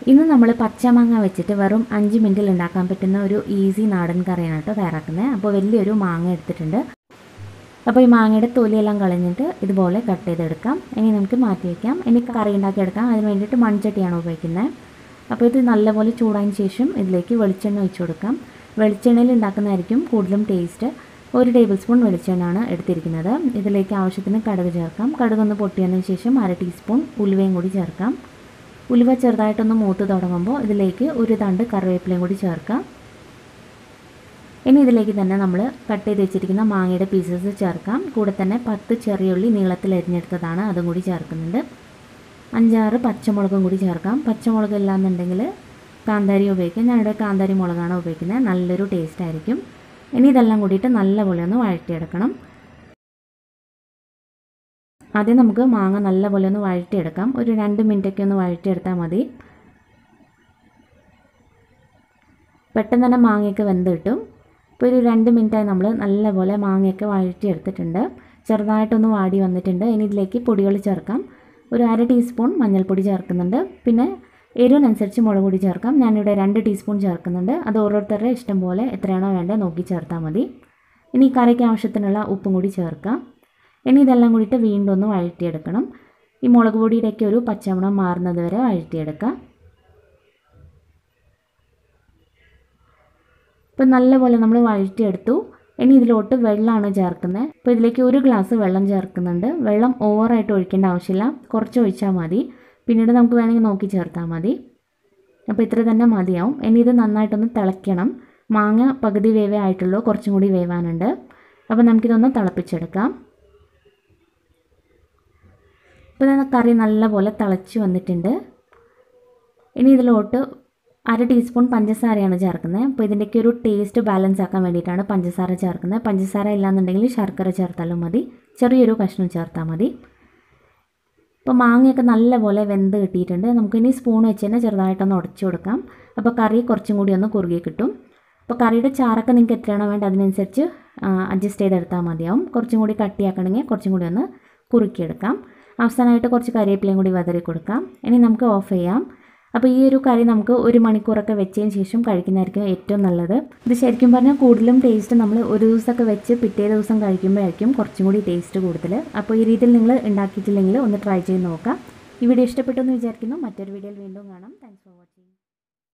ഇന്ന് നമ്മൾ പച്ചമാങ്ങ വെച്ചിട്ട് വെറും അഞ്ച് മിനിറ്റിൽ ഉണ്ടാക്കാൻ പറ്റുന്ന ഒരു ഈസി നാടൻ കറിയാണ് കേട്ടോ തയ്യാറാക്കുന്നത് അപ്പോൾ വലിയൊരു മാങ്ങ എടുത്തിട്ടുണ്ട് അപ്പോൾ ഈ മാങ്ങയുടെ തൊലിയെല്ലാം കളഞ്ഞിട്ട് ഇതുപോലെ കട്ട് ചെയ്തെടുക്കാം ഇനി നമുക്ക് മാറ്റി വയ്ക്കാം ഇനി കറി ഉണ്ടാക്കിയെടുക്കാം അതിന് വേണ്ടിയിട്ട് മൺചട്ടിയാണ് ഉപയോഗിക്കുന്നത് അപ്പോൾ ഇത് നല്ലപോലെ ചൂടായതിന് ശേഷം ഇതിലേക്ക് വെളിച്ചെണ്ണ ഒഴിച്ചു കൊടുക്കാം വെളിച്ചെണ്ണയിൽ ഉണ്ടാക്കുന്നതായിരിക്കും കൂടുതലും ടേസ്റ്റ് ഒരു ടേബിൾ സ്പൂൺ വെളിച്ചെണ്ണയാണ് എടുത്തിരിക്കുന്നത് ഇതിലേക്ക് ആവശ്യത്തിന് കടുക് ചേർക്കാം കടുകൊന്ന് പൊട്ടിയതിന് ശേഷം അര ടീസ്പൂൺ ഉലുവയും കൂടി ചേർക്കാം ഉലുവ ചെറുതായിട്ടൊന്ന് മൂത്ത് തുടങ്ങുമ്പോൾ ഇതിലേക്ക് ഒരു തണ്ട് കറിവേപ്പിലയും കൂടി ചേർക്കാം ഇനി ഇതിലേക്ക് തന്നെ നമ്മൾ കട്ട് ചെയ്ത് വെച്ചിരിക്കുന്ന മാങ്ങയുടെ പീസസ് ചേർക്കാം കൂടെ തന്നെ പത്ത് ചെറിയുള്ളി നീളത്തിൽ അരിഞ്ഞെടുത്തതാണ് അതും കൂടി ചേർക്കുന്നുണ്ട് അഞ്ചാറ് പച്ചമുളകും കൂടി ചേർക്കാം പച്ചമുളക് ഇല്ലാന്നുണ്ടെങ്കിൽ കാന്താരി ഉപയോഗിക്കാം ഞാനിവിടെ കാന്താരി മുളകാണ് ഉപയോഗിക്കുന്നത് നല്ലൊരു ടേസ്റ്റ് ആയിരിക്കും ഇനി ഇതെല്ലാം കൂടിയിട്ട് നല്ലപോലെ ഒന്ന് വഴറ്റിയെടുക്കണം ആദ്യം നമുക്ക് മാങ്ങ നല്ലപോലെ ഒന്ന് വഴറ്റിയെടുക്കാം ഒരു രണ്ട് മിനിറ്റൊക്കെ ഒന്ന് വഴറ്റിയെടുത്താൽ മതി പെട്ടെന്ന് തന്നെ മാങ്ങയൊക്കെ വെന്ത് കിട്ടും ഇപ്പോൾ ഒരു രണ്ട് മിനിറ്റായി നമ്മൾ നല്ലപോലെ മാങ്ങയൊക്കെ വഴറ്റിയെടുത്തിട്ടുണ്ട് ചെറുതായിട്ടൊന്ന് വാടി വന്നിട്ടുണ്ട് ഇനി ഇതിലേക്ക് പൊടികൾ ചേർക്കാം ഒരു അര ടീസ്പൂൺ മഞ്ഞൾപ്പൊടി ചേർക്കുന്നുണ്ട് പിന്നെ എരിവിനനുസരിച്ച് മുളക് പൊടി ചേർക്കാം ഞാനിവിടെ രണ്ട് ടീസ്പൂൺ ചേർക്കുന്നുണ്ട് അത് ഓരോരുത്തരുടെ ഇഷ്ടം പോലെ എത്രയാണോ വേണ്ടത് നോക്കി ചേർത്താൽ മതി ഇനി കറിക്ക് ആവശ്യത്തിനുള്ള ഉപ്പും കൂടി ചേർക്കാം ഇനി ഇതെല്ലാം കൂടിയിട്ട് വീണ്ടും ഒന്ന് വഴറ്റിയെടുക്കണം ഈ മുളക് പൊടിയുടെയൊക്കെ ഒരു പച്ചമണം മാറുന്നത് വരെ വഴറ്റിയെടുക്കാം ഇപ്പം നല്ലപോലെ നമ്മൾ വഴറ്റിയെടുത്തു ഇനി ഇതിലോട്ട് വെള്ളമാണ് ചേർക്കുന്നത് അപ്പോൾ ഇതിലേക്ക് ഒരു ഗ്ലാസ് വെള്ളം ചേർക്കുന്നുണ്ട് വെള്ളം ഓവറായിട്ട് ഒഴിക്കേണ്ട ആവശ്യമില്ല കുറച്ച് ഒഴിച്ചാൽ മതി പിന്നീട് നമുക്ക് വേണമെങ്കിൽ നോക്കി ചേർത്താൽ മതി അപ്പോൾ ഇത്ര തന്നെ മതിയാവും ഇനി ഇത് നന്നായിട്ടൊന്ന് തിളയ്ക്കണം മാങ്ങ പകുതി വേവേ ആയിട്ടുള്ളൂ കുറച്ചും കൂടി വേവാനുണ്ട് അപ്പോൾ നമുക്കിതൊന്ന് തിളപ്പിച്ചെടുക്കാം ഇപ്പോൾ ഇത് കറി നല്ലപോലെ തിളച്ച് വന്നിട്ടുണ്ട് ഇനി ഇതിലോട്ട് അര ടീസ്പൂൺ പഞ്ചസാരയാണ് ചേർക്കുന്നത് അപ്പോൾ ഇതിൻ്റെയൊക്കെ ഒരു ടേസ്റ്റ് ബാലൻസ് ആക്കാൻ വേണ്ടിയിട്ടാണ് പഞ്ചസാര ചേർക്കുന്നത് പഞ്ചസാര ഇല്ലാന്നുണ്ടെങ്കിൽ ശർക്കര ചേർത്താലും മതി ചെറിയൊരു കഷ്ണം ചേർത്താൽ മതി ഇപ്പോൾ മാങ്ങയൊക്കെ നല്ലപോലെ വെന്ത് കിട്ടിയിട്ടുണ്ട് നമുക്കിനി സ്പൂൺ വെച്ച് തന്നെ ചെറുതായിട്ടൊന്ന് ഉടച്ചു കൊടുക്കാം അപ്പോൾ കറി കുറച്ചും കൂടി ഒന്ന് കുറുകി കിട്ടും അപ്പോൾ കറിയുടെ ചാറൊക്കെ നിങ്ങൾക്ക് എത്രയാണോ വേണ്ട അതിനനുസരിച്ച് അഡ്ജസ്റ്റ് ചെയ്തെടുത്താൽ മതിയാവും കുറച്ചും കൂടി കട്ടിയാക്കണമെങ്കിൽ കുറച്ചും കൂടി ഒന്ന് കുറുക്കിയെടുക്കാം അവസാനമായിട്ട് കുറച്ച് കരിവേപ്പിലയും കൂടി വെതറി കൊടുക്കാം ഇനി നമുക്ക് ഓഫ് ചെയ്യാം അപ്പോൾ ഈ ഒരു കറി നമുക്ക് ഒരു മണിക്കൂറൊക്കെ വെച്ചതിന് ശേഷം കഴിക്കുന്നതായിരിക്കും ഏറ്റവും നല്ലത് ഇത് ശരിക്കും പറഞ്ഞാൽ കൂടുതലും ടേസ്റ്റ് നമ്മൾ ഒരു ദിവസമൊക്കെ വെച്ച് പിറ്റേ ദിവസം കഴിക്കുമ്പോഴായിരിക്കും കുറച്ചും കൂടി ടേസ്റ്റ് കൂടുതൽ അപ്പോൾ ഈ രീതിയിൽ നിങ്ങൾ ഉണ്ടാക്കിയിട്ടില്ലെങ്കിൽ ഒന്ന് ട്രൈ ചെയ്ത് നോക്കാം ഈ വീഡിയോ ഇഷ്ടപ്പെട്ടു എന്ന് വിചാരിക്കുന്നു മറ്റൊരു വീഡിയോയിൽ വീണ്ടും കാണാം താങ്ക്സ് ഫോർ